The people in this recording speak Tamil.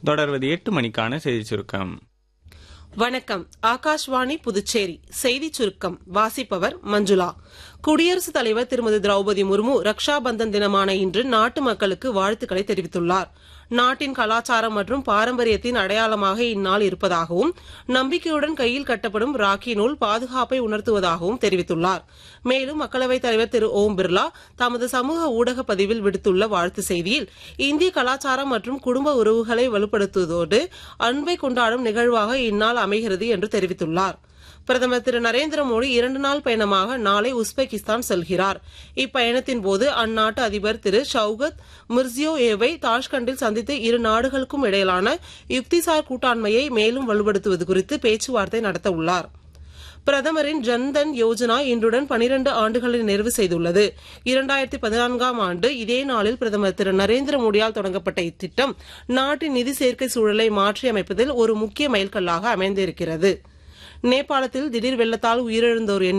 தொடர்வது எட்டு மணிக்கான செய்தி சுருக்கம் வணக்கம் ஆகாஷ்வாணி புதுச்சேரி செய்திச் சுருக்கம் வாசிப்பவர் மஞ்சுளா குடியரசுத் தலைவர் திருமதி திரௌபதி முர்மு ரக்ஷா பந்தன் தினமான இன்று நாட்டு மக்களுக்கு வாழ்த்துக்களை தெரிவித்துள்ளார் நாட்டின் கலாச்சாரம் மற்றும் பாரம்பரியத்தின் அடையாளமாக இந்நாள் இருப்பதாகவும் நம்பிக்கையுடன் கையில் கட்டப்படும் ராக்கி நூல் பாதுகாப்பை உணர்த்துவதாகவும் தெரிவித்துள்ளார் மேலும் மக்களவைத் தலைவர் திரு ஓம் பிர்லா தமது சமூக ஊடக பதிவில் விடுத்துள்ள வாழ்த்து செய்தியில் இந்திய கலாச்சாரம் மற்றும் குடும்ப உறவுகளை வலுப்படுத்துவதோடு அன்பை கொண்டாடும் நிகழ்வாக இந்நாள் அமைகிறது என்று தெரிவித்துள்ளார் பிரதமர் திரு நரேந்திர மோடி இரண்டு நாள் பயணமாக நாளை உஸ்பெகிஸ்தான் செல்கிறார் இப்பயணத்தின் போது அந்நாட்டு அதிபர் திரு ஷவுகத் மிர்சியோயேவை தாஷ்கண்டில் சந்தித்து இரு நாடுகளுக்கும் இடையிலான யுக்திசார் கூட்டாண்மையை மேலும் வலுப்படுத்துவது குறித்து பேச்சுவார்த்தை நடத்த உள்ளார் பிரதமரின் ஜன்தன் யோஜனா இன்றுடன் பனிரண்டு ஆண்டுகளை நிறைவு செய்துள்ளது இரண்டாயிரத்தி பதினான்காம் ஆண்டு இதே நாளில் பிரதமர் திரு நரேந்திர மோடியால் தொடங்கப்பட்ட இத்திட்டம் நாட்டின் நிதி சேர்க்கை சூழலை மாற்றியமைப்பதில் ஒரு முக்கிய மைல்கல்லாக அமைந்திருக்கிறது நேபாளத்தில் திடீர் வெள்ளத்தால் உயிரிழந்தோர் எண்ணிக்கை